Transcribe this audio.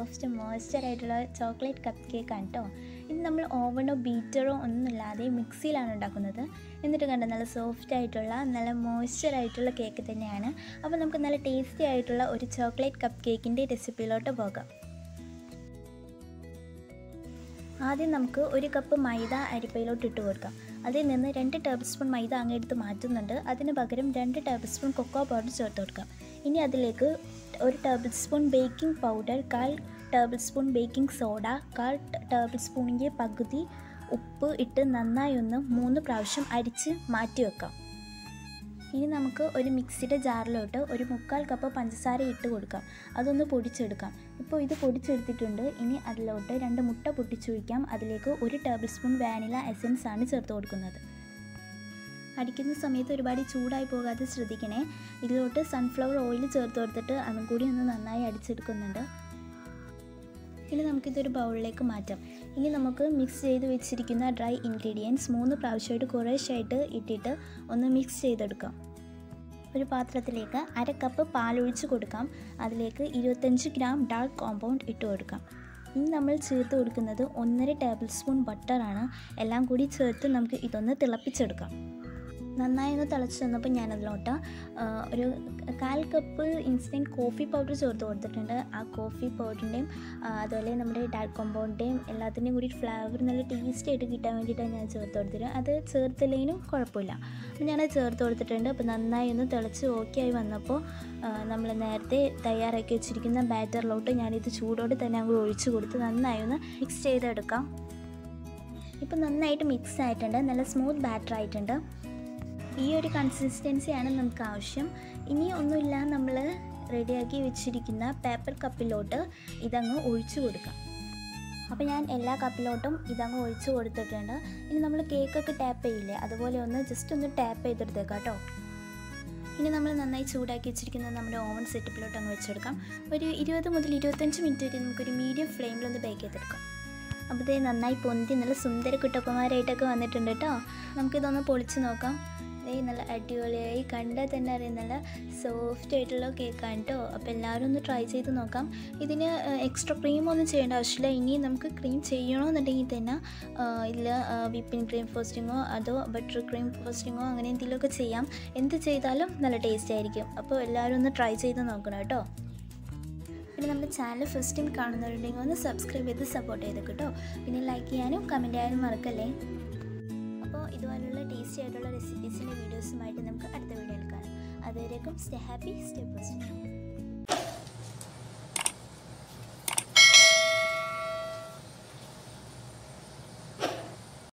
soft moisture ആയിട്ടുള്ള chocolate cup കേക്കാണ് കേട്ടോ ഇത് നമ്മൾ ഓവണോ ബീറ്ററോ ഒന്നുമില്ലാതെ മിക്സിയിലാണ് ഉണ്ടാക്കുന്നത് എന്നിട്ട് കണ്ട നല്ല സോഫ്റ്റ് ആയിട്ടുള്ള നല്ല മോയ്സ്ചർ ആയിട്ടുള്ള കേക്ക് തന്നെയാണ് അപ്പോൾ നമുക്ക് നല്ല ടേസ്റ്റി ആയിട്ടുള്ള ഒരു ചോക്ലേറ്റ് കപ്പ് കേക്കിൻ്റെ റെസിപ്പിയിലോട്ട് പോകാം ആദ്യം നമുക്ക് ഒരു കപ്പ് മൈദ അരിപ്പയിലോട്ട് ഇട്ട് കൊടുക്കാം അതിൽ നിന്ന് രണ്ട് ടേബിൾ സ്പൂൺ മൈദ അങ്ങ് എടുത്ത് മാറ്റുന്നുണ്ട് അതിന് പകരം രണ്ട് ടേബിൾ സ്പൂൺ കൊക്കോ പൗഡർ ചേർത്ത് കൊടുക്കാം ഇനി അതിലേക്ക് ഒരു ടേബിൾ സ്പൂൺ ബേക്കിംഗ് പൗഡർ കാൽ ടേബിൾ സ്പൂൺ ബേക്കിംഗ് സോഡ കാൽ ടേബിൾ സ്പൂണിൻ്റെ പകുതി ഉപ്പ് ഇട്ട് നന്നായി ഒന്ന് മൂന്ന് പ്രാവശ്യം അരിച്ച് മാറ്റി വെക്കാം ഇനി നമുക്ക് ഒരു മിക്സിയുടെ ജാറിലോട്ട് ഒരു മുക്കാൽ കപ്പ് പഞ്ചസാര ഇട്ട് കൊടുക്കാം അതൊന്ന് പൊടിച്ചെടുക്കാം ഇപ്പോൾ ഇത് പൊടിച്ചെടുത്തിട്ടുണ്ട് ഇനി അതിലോട്ട് രണ്ട് മുട്ട പൊട്ടിച്ചൊഴിക്കാം അതിലേക്ക് ഒരു ടേബിൾ സ്പൂൺ വാനില എസൻസ് ആണ് ചേർത്ത് കൊടുക്കുന്നത് അടിക്കുന്ന സമയത്ത് ഒരുപാട് ചൂടായി പോകാതെ ശ്രദ്ധിക്കണേ ഇതിലോട്ട് സൺഫ്ലവർ ഓയിൽ ചേർത്ത് കൊടുത്തിട്ട് അതും കൂടി ഒന്ന് നന്നായി അടിച്ചെടുക്കുന്നുണ്ട് ഇനി നമുക്കിതൊരു ബൗളിലേക്ക് മാറ്റാം ഇനി നമുക്ക് മിക്സ് ചെയ്ത് വെച്ചിരിക്കുന്ന ഡ്രൈ ഇൻഗ്രീഡിയൻസ് മൂന്ന് പ്രാവശ്യമായിട്ട് കുറേശ്ശായിട്ട് ഇട്ടിട്ട് ഒന്ന് മിക്സ് ചെയ്തെടുക്കാം ഒരു പാത്രത്തിലേക്ക് അര കപ്പ് പാലൊഴിച്ച് കൊടുക്കാം അതിലേക്ക് ഇരുപത്തഞ്ച് ഗ്രാം ഡാർക്ക് കോമ്പൗണ്ട് ഇട്ട് കൊടുക്കാം ഇനി നമ്മൾ ചേർത്ത് കൊടുക്കുന്നത് ഒന്നര ടേബിൾ സ്പൂൺ ബട്ടറാണ് എല്ലാം കൂടി ചേർത്ത് നമുക്ക് ഇതൊന്ന് തിളപ്പിച്ചെടുക്കാം നന്നായി ഒന്ന് തിളച്ച് വന്നപ്പോൾ ഞാനതിലോട്ട് ഒരു കാൽ കപ്പ് ഇൻസ്റ്റൻറ്റ് കോഫി പൗഡർ ചേർത്ത് കൊടുത്തിട്ടുണ്ട് ആ കോഫി പൗഡറിൻ്റെയും അതുപോലെ നമ്മുടെ ഡാർക്ക് കോമ്പൗണ്ടിൻ്റെയും എല്ലാത്തിൻ്റെയും കൂടി ഫ്ലേവർ നല്ല ടേസ്റ്റ് ആയിട്ട് കിട്ടാൻ വേണ്ടിയിട്ടാണ് ഞാൻ ചേർത്ത് കൊടുത്തത് അത് ചേർത്തില്ലെങ്കിലും കുഴപ്പമില്ല അപ്പോൾ ഞാനത് ചേർത്ത് കൊടുത്തിട്ടുണ്ട് അപ്പോൾ നന്നായി ഒന്ന് തിളച്ച് ഓക്കെ ആയി വന്നപ്പോൾ നമ്മൾ നേരത്തെ തയ്യാറാക്കി വെച്ചിരിക്കുന്ന ബാറ്ററിലോട്ട് ഞാനിത് ചൂടോടെ തന്നെ അങ്ങ് ഒഴിച്ച് കൊടുത്ത് നന്നായി ഒന്ന് മിക്സ് ചെയ്തെടുക്കാം ഇപ്പോൾ നന്നായിട്ട് മിക്സ് ആയിട്ടുണ്ട് നല്ല സ്മൂത്ത് ബാറ്റർ ആയിട്ടുണ്ട് ഈ ഒരു കൺസിസ്റ്റൻസിയാണ് നമുക്ക് ആവശ്യം ഇനി ഒന്നുമില്ല നമ്മൾ റെഡിയാക്കി വെച്ചിരിക്കുന്ന പേപ്പർ കപ്പിലോട്ട് ഇതങ്ങ് ഒഴിച്ചു കൊടുക്കാം അപ്പോൾ ഞാൻ എല്ലാ കപ്പിലോട്ടും ഇതങ്ങ് ഒഴിച്ചു കൊടുത്തിട്ടുണ്ട് ഇനി നമ്മൾ കേക്കൊക്കെ ടാപ്പ് ചെയ്യില്ലേ അതുപോലെ ഒന്ന് ജസ്റ്റ് ഒന്ന് ടാപ്പ് ചെയ്തെടുത്തേക്കാം കേട്ടോ ഇനി നമ്മൾ നന്നായി ചൂടാക്കി വെച്ചിരിക്കുന്ന നമ്മുടെ ഓവൻ സെറ്റപ്പിലോട്ട് അങ്ങ് വെച്ചെടുക്കാം ഒരു ഇരുപത് മുതൽ ഇരുപത്തഞ്ച് മിനിറ്റ് വരെ നമുക്കൊരു മീഡിയം ഫ്ലെയിമിലൊന്ന് ബേക്ക് ചെയ്തെടുക്കാം അപ്പോൾ ഇത് നന്നായി പൊന്തി നല്ല സുന്ദര കുട്ടപ്പന്മാരായിട്ടൊക്കെ വന്നിട്ടുണ്ട് കേട്ടോ നമുക്കിതൊന്ന് പൊളിച്ച് നോക്കാം ദേ നല്ല അടിപൊളിയായി കണ്ടാൽ തന്നെ അറിയാം നല്ല സോഫ്റ്റ് ആയിട്ടുള്ള കേക്കാണ് കേട്ടോ അപ്പോൾ എല്ലാവരും ഒന്ന് ട്രൈ ചെയ്ത് നോക്കാം ഇതിന് എക്സ്ട്രാ ക്രീം ഒന്നും ചെയ്യേണ്ട ആവശ്യമില്ല ഇനി നമുക്ക് ക്രീം ചെയ്യണമെന്നുണ്ടെങ്കിൽ തന്നെ ഇതിൽ വിപ്പിംഗ് ക്രീം ഫോസ്റ്റിങ്ങോ അതോ ബട്ടർ ക്രീം ഫോസ്റ്റിങ്ങോ അങ്ങനെ എന്തെങ്കിലുമൊക്കെ ചെയ്യാം എന്ത് ചെയ്താലും നല്ല ടേസ്റ്റ് ആയിരിക്കും അപ്പോൾ എല്ലാവരും ഒന്ന് ട്രൈ ചെയ്ത് നോക്കണം കേട്ടോ പിന്നെ നമ്മുടെ ചാനൽ ഫസ്റ്റ് ടൈം കാണുന്നവരുണ്ടെങ്കിൽ ഒന്ന് സബ്സ്ക്രൈബ് ചെയ്ത് സപ്പോർട്ട് ചെയ്ത് കേട്ടോ പിന്നെ ലൈക്ക് ചെയ്യാനും കമൻറ്റ് ചെയ്യാനും മറക്കല്ലേ അപ്പോൾ ഇതുപോലുള്ള ടേസ്റ്റി ആയിട്ടുള്ള റെസിപ്പീസിൻ്റെ വീഡിയോസുമായിട്ട് നമുക്ക് അടുത്ത വീഡിയോയിൽ കാണാം അതുവരേക്കും സ്റ്റേ ഹാപ്പി സ്റ്റേ പോസിറ്റീവ്